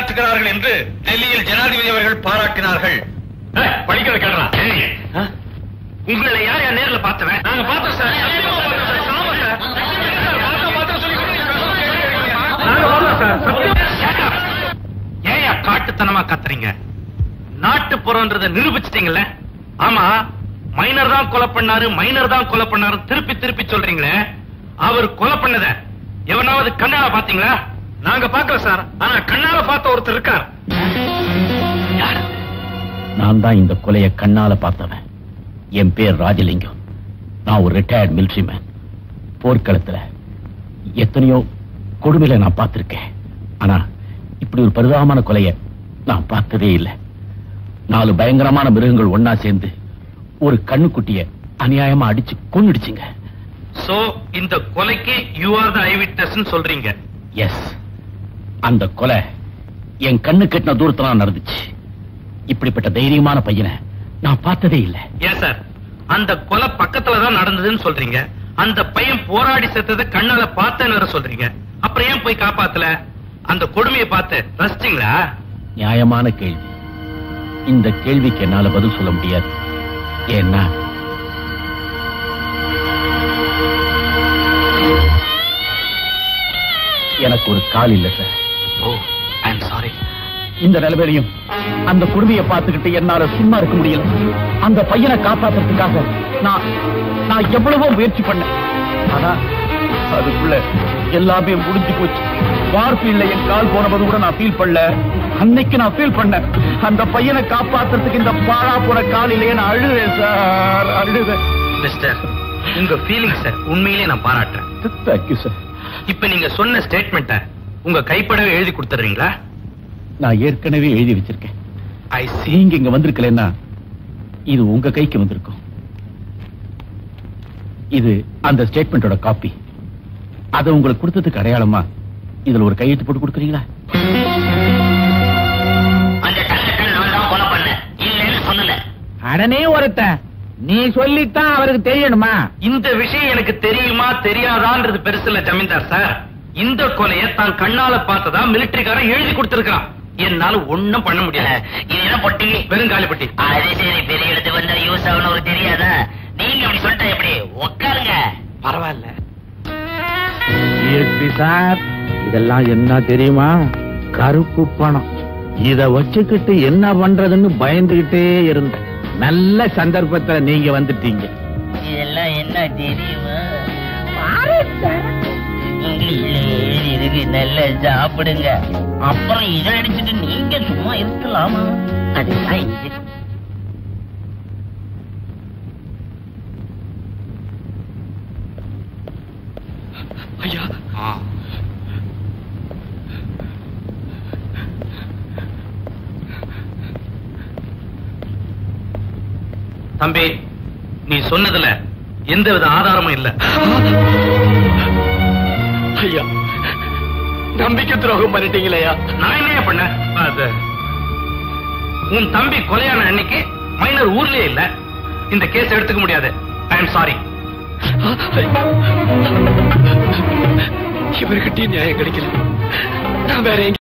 பணியாற்றுகிறார்கள் என்று டெல்லியில் ஜனாதிபதி அவர்கள் பாராட்டினார்கள் படிக்கிற கேட்கலாம் உங்களை யார் யார் நேர்ல பார்த்தவன் நாங்க பார்த்தோம் சார் சத்தியமா பார்த்தோம் சார். ஆமா சார். பார்த்தோம், பார்த்தோம் சொல்லி கூட நீங்க நாங்க பார்த்தோம் சார். சத்தியமா. ஏன்யா காட்டுத்தனமா கத்துறீங்க நாட்டுப்புறம்ன்றத நிரூபிச்சிட்டீங்கல்ல ஆமா மைனர் தான் கொலை பண்ணாரு மைனர் தான் கொலை பண்ணாரு திருப்பி திருப்பி சொல்றீங்களே அவர் கொலை பண்ணத எவனாவது கண்ணால பாத்தீங்களா நாங்க பாக்கல சார் ஆனா கண்ணால பார்த்த ஒருத்தர் இருக்கார் யார் நான் தான் இந்த கொலையை கண்ணால பார்த்தவன் என் பேர் ராஜலிங்கம் நான் ஒரு ரிட்டையர்ட் மிலிட்டரி மேன் போர்க்களத்துல எத்தனையோ கொடுமையில நான் பார்த்திருக்கேன் ஆனா இப்படி ஒரு பரிதாபமான கொலையை நான் பார்த்ததே இல்லை நாலு பயங்கரமான மிருகங்கள் ஒன்னா சேர்ந்து ஒரு கண்ணுக்குட்டிய அநியாயமா அடிச்சு கொன்னுடுச்சுங்க சோ இந்த கொலைக்கு you are the eye witness சொல்றீங்க எஸ் அந்த கொலை என் கண்ணு கட்டின தூரத்துல நடந்துச்சு இப்படிப்பட்ட தைரியமான பையனை நான் பார்த்ததே இல்லை ஏன் சார் அந்த கொலை பக்கத்துல தான் நடந்ததுன்னு சொல்றீங்க அந்த பையன் போராடி செத்ததை கண்ணால பார்த்தேன்னு வேற சொல்றீங்க அப்புறம் ஏன் போய் காப்பாத்தல அந்த கொடுமையை பார்த்து ரசிச்சீங்களா நியாயமான கேள்வி இந்த கேள்விக்கு என்னால பதில் சொல்ல முடியாது ஏன்னா எனக்கு ஒரு கால் இல்ல sir oh I am sorry இந்த நிலைமையிலையும் அந்த குடுமையை பார்த்துக்கிட்டு என்னால சும்மா இருக்க முடியல அந்த பையனை காப்பாத்துறதுக்காக நான் நான் எவ்வளவோ முயற்சி பண்ணேன் ஆனா அதுக்குள்ள எல்லாமே முடிஞ்சு போச்சு வார்ஃபீல்ட்ல என் கால் போனபோது கூட நான் ஃபீல் பண்ணல அன்னைக்கு நான் ஃபீல் பண்ணேன் அந்த பையனை காப்பாத்துறதுக்கு இந்த பாழா போன கால் இல்லையே நான் அழுதேன் சார் அழுதேன் மிஸ்டர் உங்க ஃபீலிங் சார் உண்மையிலேயே நான் பாராட்டுறேன் தேங்க்யூ சார் இப்ப நீங்க சொன்ன ஸ்டேட்மெண்ட்ட உங்க கைப்படவே எழுதி கொடுத்துறீங்களா நான் ஏற்கனவே எழுதி வச்சிருக்கேன் ஐ சி நீங்க இங்க வந்திருக்கலன்னா இது உங்க கைக்கு வந்திருக்கும் இது அந்த ஸ்டேட்மெண்டோட காப்பி அதை உங்களுக்கு கொடுத்ததுக்கு அடையாளமா இதுல ஒரு கையெழுத்து போட்டு கொடுக்குறீங்களா அந்த தங்கத்தை நான் தான் கொலை பண்ணேன் இல்லைன்னு சொல்லல அடனே ஒருத்தன் நீ சொல்லித்தான் அவருக்கு தெரியணுமா இந்த விஷயம் எனக்கு தெரியுமா தெரியாதான்றது பெருசு இல்ல ஜமீன்தார் சார் இந்த கொலையை தான் கண்ணால பார்த்ததா மிலிட்டரிக்காரன் எழுதி கொடுத்திருக்கான் என்னால ஒண்ணும் பண்ண முடியல இது என்ன பொட்டி வெறுங்காலிப்பட்டி அது சரி பெரிய இடத்து வந்தா யூஸ் ஆகணும் ஒரு தெரியாதா நீங்க அப்படி சொல்லிட்டா எப்படி உட்காருங்க பரவாயில்ல எப்படி சார் இதெல்லாம் என்ன தெரியுமா கருப்பு பணம் இத வச்சுக்கிட்டு என்ன பண்றதுன்னு பயந்துகிட்டே இருந்தேன் நல்ல சந்தர்ப்பத்துல நீங்க வந்துட்டீங்க இதெல்லாம் என்ன தெரியுமா இங்கிலீஷ்ல எழுதி இருக்கு நல்லா சாப்பிடுங்க அப்புறம் இதை அடிச்சுட்டு நீங்க சும்மா இருக்கலாமா அதுதான் இது தம்பி நீ சொன்னதுல எந்தவித ஆதாரமும் இல்ல ஐயா நம்பிக்கை துரோகம் பண்ணிட்டீங்களேயா நான் என்ன பண்ண அது உன் தம்பி கொலையான அன்னைக்கு மைனர் ஊர்லயே இல்ல இந்த கேஸ் எடுத்துக்க முடியாது ஐ எம் சாரி இவர்கிட்டயும் நியாயம் கிடைக்கல நான் வேற எங்க